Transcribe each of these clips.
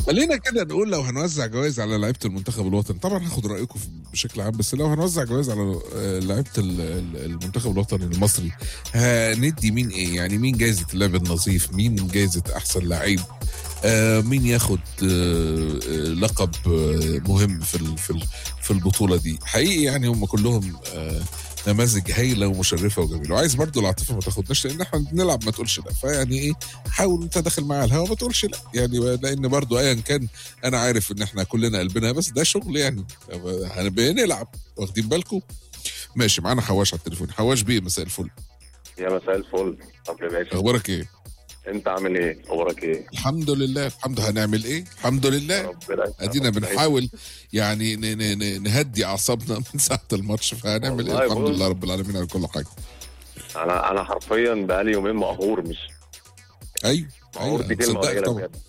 خلينا كده نقول لو هنوزع جوائز على لعيبه المنتخب الوطني طبعا هاخد رايكم في- بشكل عام بس لو هنوزع جوائز على آه، لعيبه ال- ال- المنتخب الوطني المصري هندي مين ايه يعني مين جايزه اللعب النظيف مين جايزه احسن لعيب آه مين ياخد آه آه لقب آه مهم في ال- في ال- في البطوله دي حقيقي يعني هم كلهم آه نماذج هايله ومشرفه وجميله وعايز برضو العاطفه ما تاخدناش لان احنا بنلعب ما تقولش لا فيعني ايه حاول انت داخل معايا الهوا ما تقولش لا يعني لان برضو ايا كان انا عارف ان احنا كلنا قلبنا بس ده شغل يعني هنبقى نلعب واخدين بالكم ماشي معانا حواش على التليفون حواش بيه مساء الفل يا مساء الفل طب يا باشا اخبارك ايه انت عامل ايه؟ اخبارك ايه؟ الحمد لله الحمد هنعمل ايه الحمد لله ربنا يسلمك. ادينا بنحاول يعني ن- ن- ن- نهدي اعصابنا من ساعه الماتش فهنعمل ايه والله الحمد بص. لله رب العالمين على كل حاجه انا انا حرفيا بقالي يومين مقهور مش ايوه مقهور ايوه دي كلمه مصدقك قليله طبعا بجد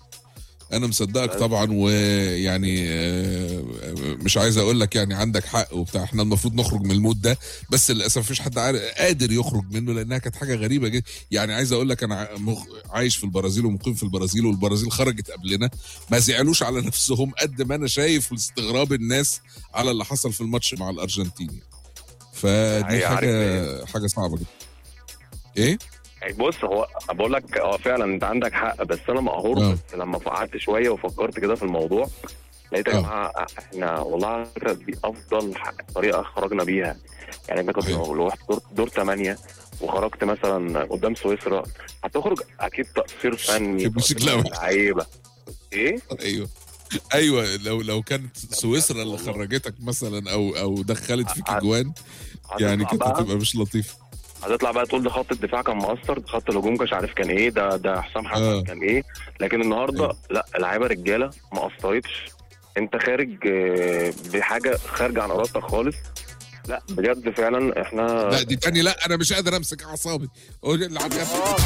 انا مصدقك بس. طبعا ويعني آه، مش عايز اقول لك يعني عندك حق وبتاع احنا المفروض نخرج من المود ده بس للاسف مفيش حد عارف قادر يخرج منه لانها كانت حاجه غريبه جدا يعني عايز اقول لك انا ع- مخ- عايش في البرازيل ومقيم في البرازيل والبرازيل خرجت قبلنا ما زعلوش على نفسهم قد ما انا شايف استغراب الناس على اللي حصل في الماتش مع الارجنتين فدي حقيقة عارف حاجه حاجه صعبه جدا ايه يعني بص هو بقول لك اه فعلا انت عندك حق بس انا مقهور اه. بس لما قعدت شويه وفكرت كده في الموضوع لقيت يا اه. جماعه احنا والله على فكره دي افضل ح- طريقه خرجنا بيها يعني انت كنت صحيح. لو رحت دور, دور 8 وخرجت مثلا قدام سويسرا هتخرج اكيد تقصير فني في بشكل تقصير أوي. لعيبه ايه؟ ايوه ايوه لو لو كانت سويسرا اللي خرجتك مثلا او او دخلت فيك ع- اجوان يعني هتطلع كانت بقى هتبقى مش لطيفه هتطلع بقى تقول ده خط الدفاع كان مقصر ده خط الهجوم مش عارف كان ايه ده ده حسام حسن آه. كان ايه لكن النهارده أيوة. لا اللعيبه رجاله ما قصرتش انت خارج آه، بحاجه خارجه عن ارادتك خالص لا بجد فعلا احنا لا دي تاني لا انا مش قادر امسك اعصابي قول العب يا ابني